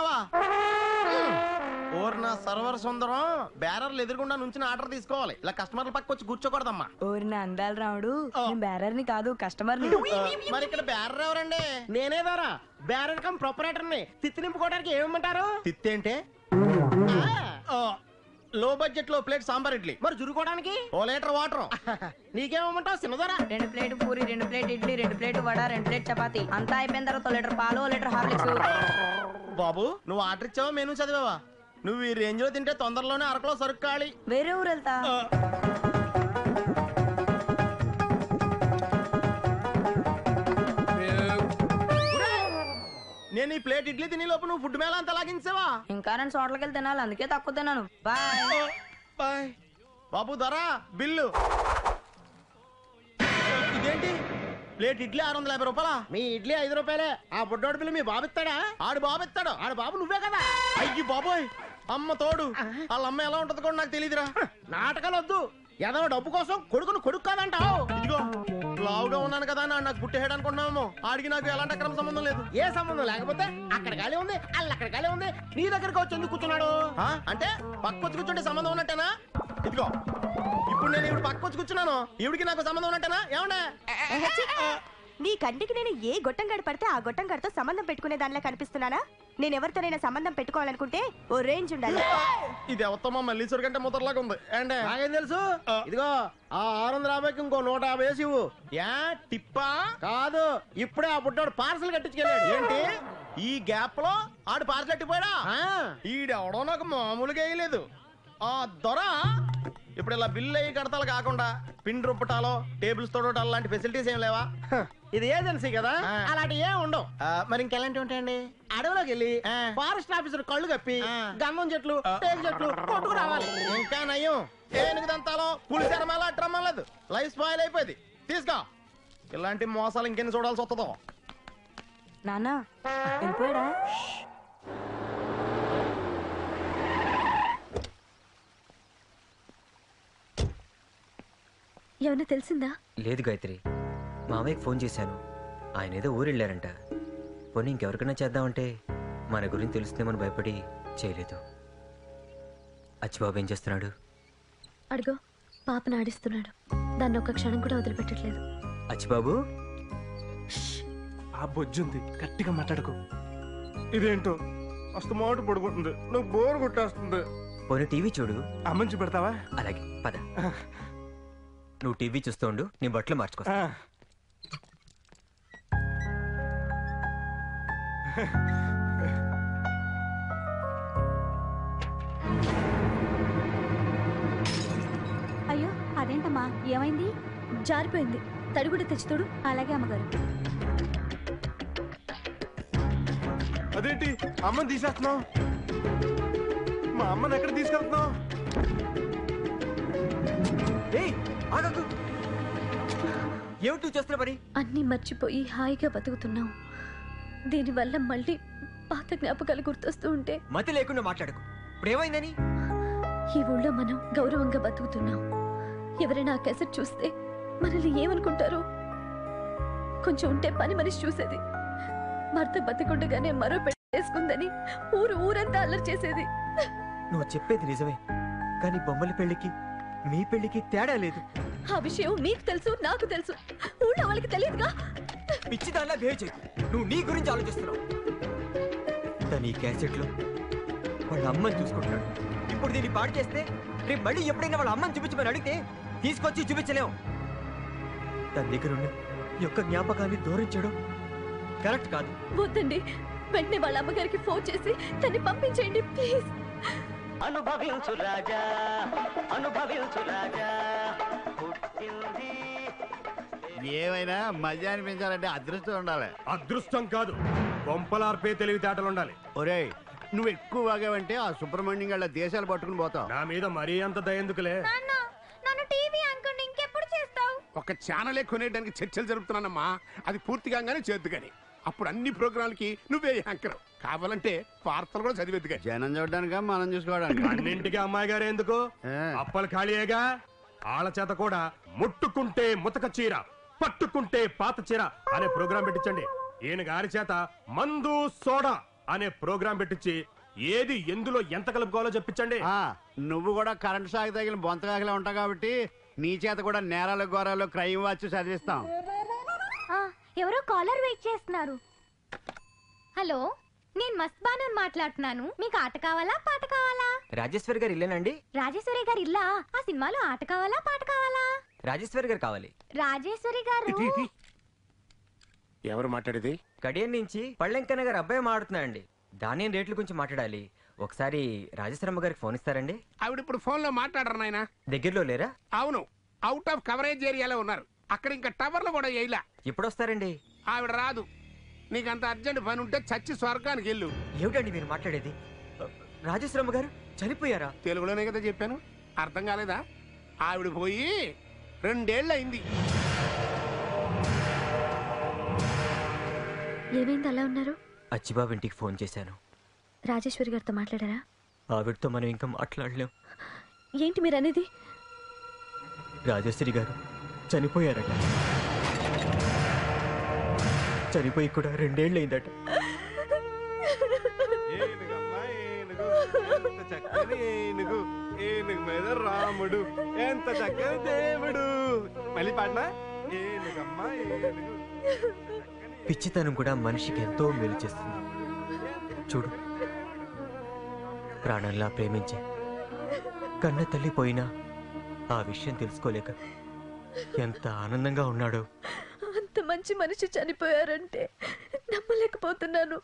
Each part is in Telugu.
అనుకున్నావా ఓర్ నా సర్వర్ సుందరం బ్యారర్లు ఎదురుకుండా నుంచి ఆర్డర్ తీసుకోవాలి ఇలా కస్టమర్ల పక్క వచ్చి కూర్చోకూడదమ్మా ఓరిన అందాల రాముడు నేను బేరర్ని కాదు కస్టమర్ని ఆ, మరి ఇక్కడ బ్యారర్ ఎవరండి నేనే దారా బ్యారర్ కమ్ ప్రొపరేటర్ ని తిత్తి నింపుకోవడానికి ఏమంటారు తిత్తి అంటే లో బడ్జెట్ లో ప్లేట్ సాంబార్ ఇడ్లీ మరి జురుకోవడానికి ఓ లీటర్ వాటర్ నీకేమంటావు సిన్నదరా రెండు ప్లేట్ పూరి రెండు ప్లేట్ ఇడ్లీ రెండు ప్లేట్ వడ రెండు ప్లేట్ చపాతి అంతా అయిపోయిన తర్వాత ఓ లీటర్ పాలు ఓ లీటర్ హార్లిక్స్ బాబు నువ్వు ఆర్డర్ ఇచ్చావా మెనూ చదివావా నువ్వు ఈ రేంజ్ లో తింటే తొందరలోనే అరకులో సరుకు ఖాళీ వేరే ఊరు వెళ్తా ఆ. నేను ఈ ప్లేట్ ఇడ్లీ తిని లోపు నువ్వు ఫుడ్ మేళ అంత లాగించావా ఇంకా నేను చోట్లకి వెళ్ళి తినాలి అందుకే తక్కువ తిన్నాను బాయ్ బాయ్ బాబు ధరా బిల్లు ఇదేంటి ప్లేట్ ఇడ్లీ ఆరు వందల యాభై రూపాయలా మీ ఇడ్లీ ఐదు రూపాయలే ఆ బుడ్డోడు బిల్లు మీ బాబు ఇస్తాడా ఆడు బాబు ఇస్తాడు ఆడు బాబు నువ్వే కదా అయ్యి బాబోయ్ అమ్మ తోడు వాళ్ళ అమ్మ ఎలా ఉంటది కూడా నాకు తెలియదురా నాటకాలు వద్దు ఏదో డబ్బు కోసం కొడుకును కొడుకు కాదంటావు ఇదిగో లావుగా ఉన్నాను కదా అని నాకు పుట్టేయడం అనుకున్నామేమో ఆడికి నాకు ఎలాంటి అక్రమ సంబంధం లేదు ఏ సంబంధం లేకపోతే అక్కడ గాలి ఉంది అల్ల అక్కడ గాలి ఉంది నీ దగ్గరకు వచ్చి ఎందుకు కూర్చున్నాడు ఆ? అంటే పక్క వచ్చి కూర్చుంటే సంబంధం ఉన్నట్టేనా ఇదిగో ఇప్పుడు నేను ఇప్పుడు పక్క వచ్చి కూర్చున్నాను ఈవిడికి నాకు సంబంధం ఉన్నట్టేనా ఏమన్నా నీ కంటికి నేను ఏ గొట్టం గడి పడితే ఆ గొట్టం గడితో సంబంధం పెట్టుకునే దానిలా కనిపిస్తున్నానా నేను ఎవరితోనైనా సంబంధం పెట్టుకోవాలనుకుంటే ఓ రేంజ్ ఉండాలి ఇది ఎవత్తమ్మా మల్లీశ్వరి కంటే ముద్దర్లాగా ఉంది అండ్ నాకేం తెలుసు ఇదిగో ఆ ఆరు వందల యాభైకి ఇంకో నూట యాభై వేసి ఇవ్వు యా టిప్పా కాదు ఇప్పుడే ఆ బుడ్డాడు పార్సల్ కట్టించుకెళ్ళాడు ఏంటి ఈ గ్యాప్ లో ఆడు పార్సల్ కట్టిపోయాడా ఈడెవడో నాకు మామూలుగా వేయలేదు ఆ దొర ఇప్పుడు ఇలా బిల్లు అయ్యి కడతాలు కాకుండా పిన్ రుప్పటాలో టేబుల్స్ తోడటాలు లాంటి ఫెసిలిటీస్ ఏం లేవా ఇది ఏజెన్సీ కదా అలాంటి ఏం ఉండవు మరి ఇంకెలాంటివి ఉంటాయండి అడవిలోకి వెళ్ళి ఫారెస్ట్ ఆఫీసర్ కళ్ళు కప్పి గంధం చెట్లు టేకు చెట్లు కొట్టుకు రావాలి ఇంకా నయ్యం ఏనుగు దంతాలో పులి చర్మాల అట్రమ్మం లేదు లైఫ్ స్పాయిల్ అయిపోయింది తీసుకో ఇలాంటి మోసాలు ఇంకెన్ని చూడాల్సి వస్తుందో నాన్న వెళ్ళిపోయాడా ఏమన్నా తెలిసిందా లేదు గాయత్రి మామయ్యకి ఫోన్ చేశాను ఆయన ఏదో ఊరు వెళ్ళారంట పోనీ ఇంకెవరికైనా చేద్దామంటే మన గురించి తెలుస్తుందేమని భయపడి చేయలేదు అచ్చిబాబు ఏం చేస్తున్నాడు అడుగో పాపను ఆడిస్తున్నాడు దాన్ని ఒక్క క్షణం కూడా వదిలిపెట్టట్లేదు అచ్చిబాబు ఆ బొజ్జుంది గట్టిగా మాట్లాడుకో ఇదేంటో అస్తు మాట పడుకుంటుంది నాకు బోర్ కొట్టేస్తుంది పోనీ టీవీ చూడు అమ్మంచి పెడతావా అలాగే పద నువ్వు టీవీ చూస్తూ ఉండు నీ బట్టలు మార్చుకో ఆ. అయ్యో అదేంటమ్మా ఏమైంది జారిపోయింది తడి కూడా తెచ్చుతోడు అలాగే అమ్మగారు అదేంటి అమ్మని తీసేస్తున్నావు మా అమ్మని ఎక్కడ తీసుకెళ్తున్నావు ఏయ్, ఆగకు. ఏమిటి నువ్వు చేస్తున్న పని అన్నీ మర్చిపోయి హాయిగా బతుకుతున్నాం దీనివల్ల మళ్ళీ పాత జ్ఞాపకాలు గుర్తొస్తూ ఉంటే మతి లేకుండా మాట్లాడకు ఇప్పుడు ఏమైందని ఈ ఊళ్ళో మనం గౌరవంగా బతుకుతున్నాం ఎవరైనా ఆ కేసెట్ చూస్తే మనల్ని ఏమనుకుంటారు కొంచెం ఉంటే పని మనిషి చూసేది భర్త బతికుండగానే మరో పెట్టేసుకుందని ఊరు ఊరంతా అల్లరి చేసేది నువ్వు చెప్పేది నిజమే కానీ బొమ్మల పెళ్లికి మీ పెళ్లికి తేడా లేదు ఆ విషయం మీకు తెలుసు నాకు తెలుసు ఊళ్ళో వాళ్ళకి తెలియదుగా పిచ్చి దానిలా బిహేవ్ చేయకు నువ్వు నీ గురించి ఆలోచిస్తున్నావు తను ఈ క్యాసెట్లో వాళ్ళ అమ్మని చూసుకుంటున్నాడు ఇప్పుడు దీన్ని పాడు చేస్తే రేపు మళ్ళీ ఎప్పుడైనా వాళ్ళ అమ్మని చూపించమని అడిగితే తీసుకొచ్చి చూపించలేము తన దగ్గర ఉన్న ఈ యొక్క జ్ఞాపకాన్ని దూరం చేయడం కరెక్ట్ కాదు వద్దండి వెంటనే వాళ్ళ అమ్మగారికి ఫోన్ చేసి తన్ని పంపించేయండి ప్లీజ్ అనుభవించు రాజా అనుభవించు రాజా పుట్టింది ఏమైనా మజా అనిపించాలంటే అదృష్టం ఉండాలి అదృష్టం కాదు కొంపలార్పే తెలివితేటలు ఉండాలి ఒరేయ్ నువ్వు ఎక్కువ వాగావంటే ఆ సుబ్రహ్మణ్యం గళ్ళ దేశాలు పట్టుకుని పోతావు నా మీద మరీ అంత దయందుకులే నన్ను టీవీ అనుకోండి ఇంకెప్పుడు చేస్తావు ఒక ఛానలే కొనేయడానికి చర్చలు జరుపుతున్నానమ్మా అది పూర్తి కాగానే చేద్దు కానీ అప్పుడు అన్ని ప్రోగ్రాంలకి నువ్వే యాంకర్ కావాలంటే వార్తలు కూడా చదివేద్దు కానీ జనం చూడడానికా మనం చూసుకోవడానికి అన్నింటికి అమ్మాయి గారు ఎందుకు ఏ. అప్పలు ఖాళీయేగా ఆళ్ళ చేత కూడా ముట్టుకుంటే ముతక చీర పట్టుకుంటే పాత చీర అనే ప్రోగ్రాం పెట్టించండి ఈయన గారి చేత మందు సోడా అనే ప్రోగ్రాం పెట్టించి ఏది ఎందులో ఎంత కలుపుకోవాలో చెప్పించండి ఆ, నువ్వు కూడా కరెంట్ షాక్ తగిలిన బొంతకాకిలా ఉంటావు కాబట్టి నీ చేత కూడా నేరాలు ఘోరాలు క్రైమ్ వాచ్ చదివిస్తాం ఎవరో కాలర్ వెయిట్ చేస్తున్నారు హలో నేను మస్త్ బానర్ మాట్లాడుతున్నాను మీకు ఆట కావాలా పాట కావాలా రాజేశ్వరి గారు ఇల్లేనండి రాజేశ్వరి గారు ఇల్లా ఆ సినిమాలో ఆట కావాలా పాట కావాలా రాజేశ్వరి గారు కావాలి రాజేశ్వరి గారు ఇటు, ఇటు. ఎవరు మాట్లాడేది కడియం నుంచి పళ్ళెంకన్న గారు అబ్బాయి మాడుతున్నాయండి ధాన్యం రేట్ల గురించి మాట్లాడాలి ఒకసారి రాజేశ్వరమ్మ గారికి ఫోన్ ఇస్తారండి ఆవిడ ఇప్పుడు ఫోన్ లో మాట్లాడరు నాయన దగ్గరలో లేరా అవును అవుట్ ఆఫ్ కవరేజ్ ఏరియాలో ఉన్నారు అక్కడ ఇంకా టవర్లు కూడా వేయలా ఎప్పుడు వస్తారండి ఆవిడ రాదు నీకంత అర్జెంట్ పని ఉంటే చచ్చి స్వర్గానికి వెళ్ళు ఏమిటండి మీరు మాట్లాడేది రాజేశ్వరమ్మ గారు చనిపోయారా తెలుగులోనే కదా చెప్పాను అర్థం కాలేదా ఆవిడ పోయి రెండేళ్ళు అయింది ఏమైంది అలా ఉన్నారు అచ్చిబాబు ఇంటికి ఫోన్ చేశాను రాజేశ్వరి గారితో మాట్లాడారా ఆవిడతో మనం ఇంకా మాట్లాడలేం ఏంటి మీరు అనేది రాజేశ్వరి గారు చనిపోయారట చనిపోయి కూడా రెండేళ్ళు అయిందట ఏనుగమ్మా, ఏనుగు, ఎంత చక్కని ఏనుగు ఏనుగు మీద రాముడు ఎంత చక్కని దేవుడు మళ్ళీ పాడినా ఏనుగమ్మా ఏనుగు పిచ్చితనం కూడా మనిషికి ఎంతో మేలు చేస్తుంది చూడు ప్రాణంలా ప్రేమించే కన్న తల్లి పోయినా ఆ విషయం తెలుసుకోలేక ఎంత ఆనందంగా ఉన్నాడో అంత మంచి మనిషి చనిపోయారంటే నమ్మలేకపోతున్నాను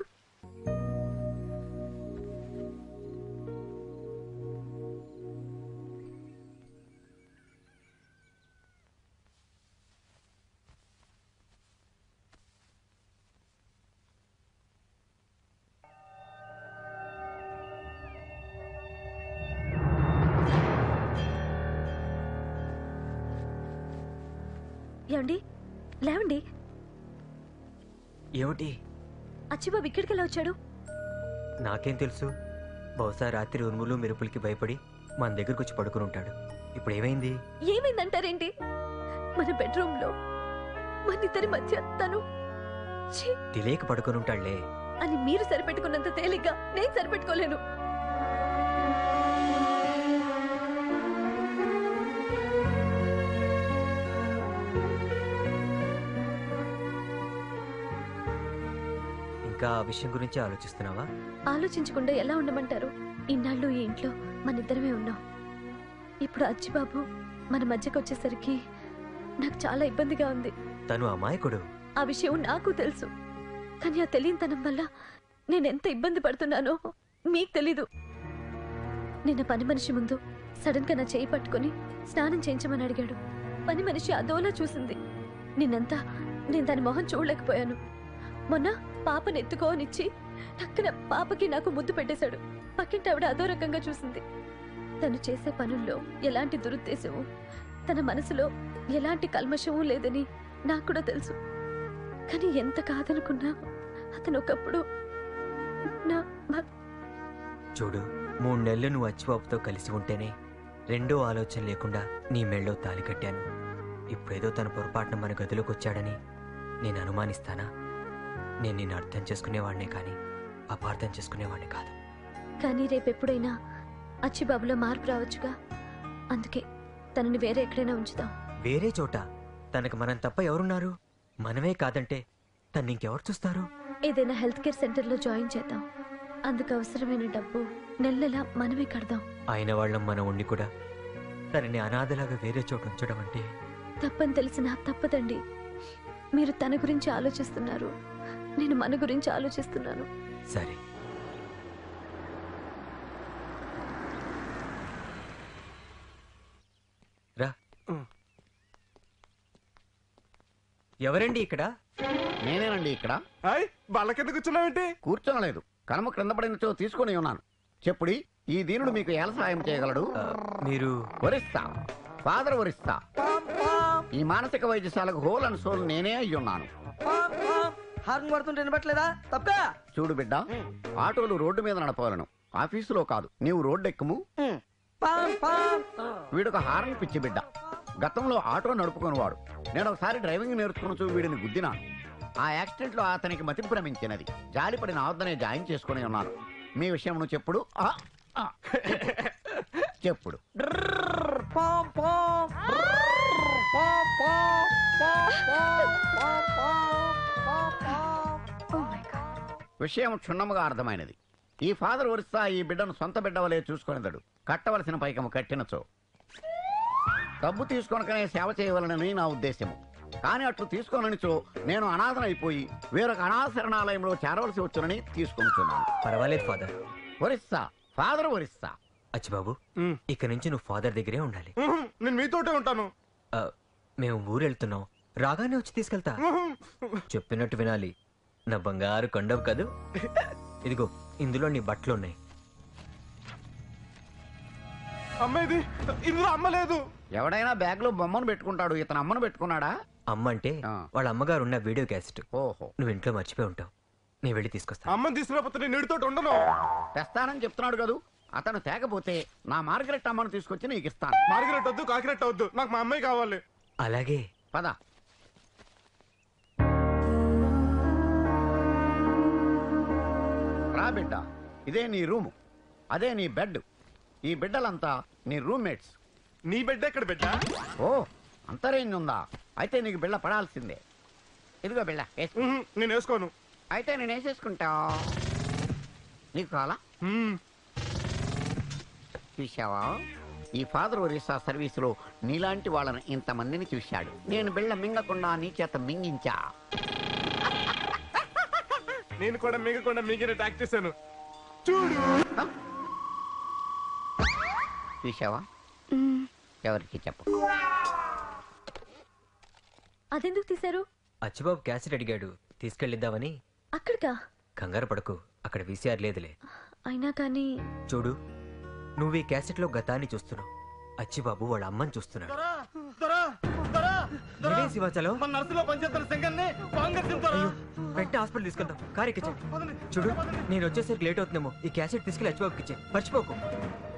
ఏమండి లేవండి ఏమిటి అచ్చిబాబు ఇక్కడికి ఎలా వచ్చాడు నాకేం తెలుసు బహుశా రాత్రి ఉరుములు మెరుపులకి భయపడి మన దగ్గరకు వచ్చి పడుకుని ఉంటాడు ఇప్పుడు ఏమైంది ఏమైందంటారేంటి మన బెడ్రూమ్ లో మన ఇద్దరి మధ్య తను ఛీ తెలియక పడుకుని ఉంటాడులే అని మీరు సరిపెట్టుకున్నంత తేలిగ్గా నేను సరిపెట్టుకోలేను ఇంకా ఆ విషయం గురించి ఆలోచిస్తున్నావా ఆలోచించకుండా ఎలా ఉండమంటారు ఇన్నాళ్ళు ఈ ఇంట్లో మన ఇద్దరమే ఉన్నాం ఇప్పుడు అచ్చిబాబు మన మధ్యకు వచ్చేసరికి నాకు చాలా ఇబ్బందిగా ఉంది తను అమాయకుడు ఆ విషయం నాకు తెలుసు కానీ ఆ తెలియనితనం వల్ల నేను ఎంత ఇబ్బంది పడుతున్నానో మీకు తెలీదు నిన్న పని మనిషి ముందు సడన్ గా నా చేయి పట్టుకొని స్నానం చేయించమని అడిగాడు పని మనిషి అదోలా చూసింది నిన్నంతా నేను దాని మొహం చూడలేకపోయాను మొన్న పాపని ఎత్తుకోనిచ్చి టక్కున పాపకి నాకు ముద్దు పెట్టేశాడు పక్కింటి ఆవిడ అదో రకంగా చూసింది తను చేసే పనుల్లో ఎలాంటి దురుద్దేశము తన మనసులో ఎలాంటి కల్మషము లేదని నాకు కూడా తెలుసు కానీ ఎంత కాదనుకున్నా అతను ఒకప్పుడు నా భ- చూడు మూడు నెలలు నువ్వు అచ్చిబాబుతో కలిసి ఉంటేనే రెండో ఆలోచన లేకుండా నీ మెళ్ళో తాలి కట్టాను ఇప్పుడేదో తన పొరపాటున మన గదిలోకి వచ్చాడని నేను అనుమానిస్తానా నేను నిన్ను అర్థం చేసుకునేవాడినే కానీ అపార్థం చేసుకునేవాడిని కాదు కానీ రేపెప్పుడైనా అచ్చిబాబులో మార్పు రావచ్చుగా అందుకే తనని వేరే ఎక్కడైనా ఉంచుదాం వేరే చోట తనకు మనం తప్ప ఎవరున్నారు మనమే కాదంటే తను ఇంకెవరు చూస్తారు ఏదైనా హెల్త్ కేర్ సెంటర్లో జాయిన్ చేద్దాం అందుకు అవసరమైన డబ్బు నెల నెల మనమే కడదాం అయిన వాళ్ళం మనం ఉండి కూడా తనని అనాథలాగా వేరే చోట ఉంచడం అంటే తప్పని తెలిసినా తప్పదండి మీరు తన గురించి ఆలోచిస్తున్నారు నేను మన గురించి ఆలోచిస్తున్నాను సరే రా ఎవరండి ఇక్కడ నేనేనండి ఇక్కడ హాయ్ బల్ల కింద కూర్చున్నావేంటి కూర్చోనలేదు కనుమ క్రింద పడినచో తీసుకొని ఉన్నాను చెప్పుడి ఈ దీనుడు మీకు ఎలా సహాయం చేయగలడు ఆ, మీరు వరిస్తా ఫాదర్ వరిస్తా ఈ మానసిక వైద్యశాలకు హోల్ అండ్ సోల్ నేనే అయి ఉన్నాను హార్న్ కొడుతుంటే వినపట్లేదా తప్పగా చూడు బిడ్డ ఆటోలు రోడ్డు మీద నడపవలను ఆఫీసులో కాదు నీవు రోడ్డు ఎక్కుము వీడొక హారన్ పిచ్చి బిడ్డ గతంలో ఆటో నడుపుకునేవాడు నేను ఒకసారి డ్రైవింగ్ నేర్చుకుని వీడిని గుద్దినాను ఆ యాక్సిడెంట్ లో అతనికి మతి భ్రమించినది జాలిపడిన ఆవద్దనే జాయిన్ చేసుకుని ఉన్నాను మీ విషయం నువ్వు చెప్పుడు ఆ, ఆ. చెప్పుడు విషయం క్షుణ్ణముగా అర్థమైనది ఈ ఫాదర్ ఒరిస్సా ఈ బిడ్డను సొంత బిడ్డ వలె చూసుకొనిదడు కట్టవలసిన పైకము కట్టినచో డబ్బు తీసుకొనకనే సేవ చేయవలనని నా ఉద్దేశము కానీ అట్లు తీసుకోననిచో నేను అనాథనైపోయి వేరొక అనాశరణాలయంలో చేరవలసి వచ్చునని తీసుకొనిచున్నాను పర్వాలేదు ఫాదర్ ఒరిస్సా ఫాదర్ ఒరిస్సా అచ్చిబాబు ఉమ్. ఇక నుంచి నువ్వు ఫాదర్ దగ్గరే ఉండాలి ఉహుం, నేను మీతోటే ఉంటాను ఆ, మేము ఊరు వెళ్తున్నాం రాగానే వచ్చి తీసుకెళ్తా ఉహుం. చెప్పినట్టు వినాలి నా బంగారు కొండవు కదూ ఇదిగో ఇందులో నీ బట్టలు ఉన్నాయి అమ్మ ఇది ఇందులో అమ్మ లేదు ఎవడైనా బ్యాగ్ లో బొమ్మను పెట్టుకుంటాడు ఇతను అమ్మను పెట్టుకున్నాడా అమ్మ అంటే ఆ. వాళ్ళ అమ్మగారు ఉన్న వీడియో క్యాసెట్ ఓహో నువ్వు ఇంట్లో మర్చిపోయి ఉంటావు నేను వెళ్ళి తీసుకొస్తా అమ్మని తీసుకురాకపోతే నేను నీడితోటి ఉండను తెస్తానని చెప్తున్నాడు కదూ అతను తేకపోతే నా మార్గరెట్ అమ్మను తీసుకొచ్చి నీకు ఇస్తాను మార్గరెట్ వద్దు కాకిరెట్ వద్దు నాకు మా అమ్మాయి కావాలి అలాగే పద రా బిడ్డ ఇదే నీ రూము అదే నీ బెడ్ ఈ బిడ్డలంతా నీ రూమ్మేట్స్ నీ బిడ్డ ఎక్కడ బిడ్డ ఓ అంతరేంజ్ ఉందా అయితే నీకు బిళ్ళ పడాల్సిందే ఇదిగో బిళ్ళ వేసుకో. ఉహుం, నేను వేసుకోను అయితే నేను వేసేసుకుంటా నీకు కావాలా ఉమ్, చూశావా ఈ ఫాదర్ ఒరిస్సా సర్వీసులో నీలాంటి వాళ్ళని ఇంతమందిని చూశాడు నేను బిళ్ళ మింగకుండా నీ చేత మింగించా నేను కూడా మిగకుండా మిగిలిన ట్యాక్ చేశాను చూడు చూశావా ఎవరికి చెప్పు అదెందుకు తీశారు అచ్చిబాబు క్యాసెట్ అడిగాడు తీసుకెళ్ళిద్దామని అక్కడికా కంగారు పడకు అక్కడ వీసీఆర్ లేదులే అయినా కానీ చూడు నువ్వు ఈ క్యాసెట్లో గతాన్ని చూస్తున్నావు అచ్చిబాబు వాళ్ళ అమ్మని చూస్తున్నాడు దొరా, దొరా, దొరా, దొరా. ఏమే శివాచలం మన నర్సులో పనిచేస్తున్న శంకర్ని పాంగర్ తింటారా వెంటనే హాస్పిటల్ తీసుకెళ్తాం కారు ఎక్కించండి చూడు నేను వచ్చేసరికి లేట్ అవుతుందేమో ఈ క్యాసెట్ తీసుకెళ్ళి అచ్చిబాబుకి ఇచ్చే మర్చిపోకు